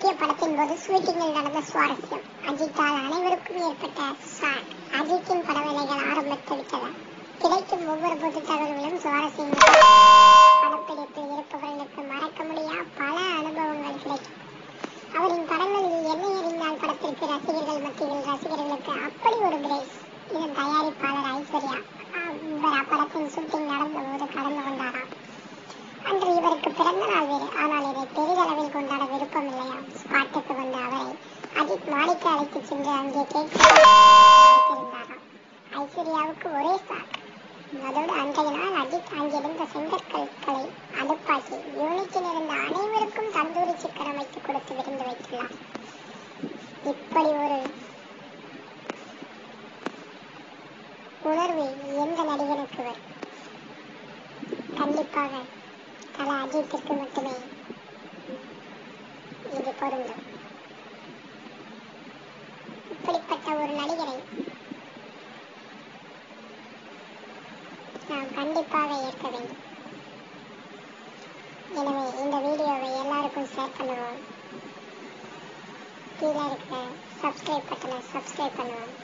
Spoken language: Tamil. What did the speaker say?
முக்கிய படத்தின் போது ஷூட்டிங்கில் நடந்த சுவாரஸ்யம் அஜித்தால் அனைவருக்கும் ஏற்பட்ட ஷாக் அஜித்தின் பட வேலைகள் ஆரம்பித்து விட்டன கிடைக்கும் ஒவ்வொரு பொது தகவல்களும் சுவாரஸ்யங்கள் படப்பிடிப்பில் இருப்பவர்களுக்கு மறக்க முடியா பல அனுபவங்கள் கிடைக்கும் அவரின் படங்களில் என்னை அறிந்தால் படத்திற்கு ரசிகர்கள் மத்தியில் ரசிகர்களுக்கு அப்படி ஒரு கிரேஸ் இதன் தயாரிப்பாளர் ஐஸ்வர்யா இவர் அப்படத்தின் ஷூட்டிங் நடந்த போது கலந்து கொண்டாராம் அன்று இவருக்கு பிறந்த நாள் வேறு ஆனால் இதை பெரிதளவில் கொண்டாட விருப்பம் இல்லையாம் ஸ்பாட்டுக்கு வந்த அவரை அஜித் மாடிக்கு அழைத்து சென்று அங்கே கேக் வைத்திருந்தாராம் ஐஸ்வர்யாவுக்கு ஒரே சாக் அதோடு அன்றைய நாள் அஜித் அங்கிருந்த செங்கற்கற்களை அடுப்பாக்கி யூனிட்டில் இருந்த அனைவருக்கும் தந்தூரி சிக்கன் அமைத்து கொடுத்து விருந்து வைத்துள்ளார் இப்படி ஒரு உணர்வு எந்த நடிகனுக்கு வரும் கண்டிப்பாக தல அஜித்திற்கு மட்டுமே இது பொருந்தும் இப்படிப்பட்ட ஒரு நடிகரை நாம் கண்டிப்பாக ஏற்க வேண்டும் எனவே இந்த வீடியோவை எல்லாருக்கும் ஷேர் பண்ணுவோம் கீழே இருக்கிற சப்ஸ்கிரைப் பட்டனை சப்ஸ்கிரைப் பண்ணுவோம்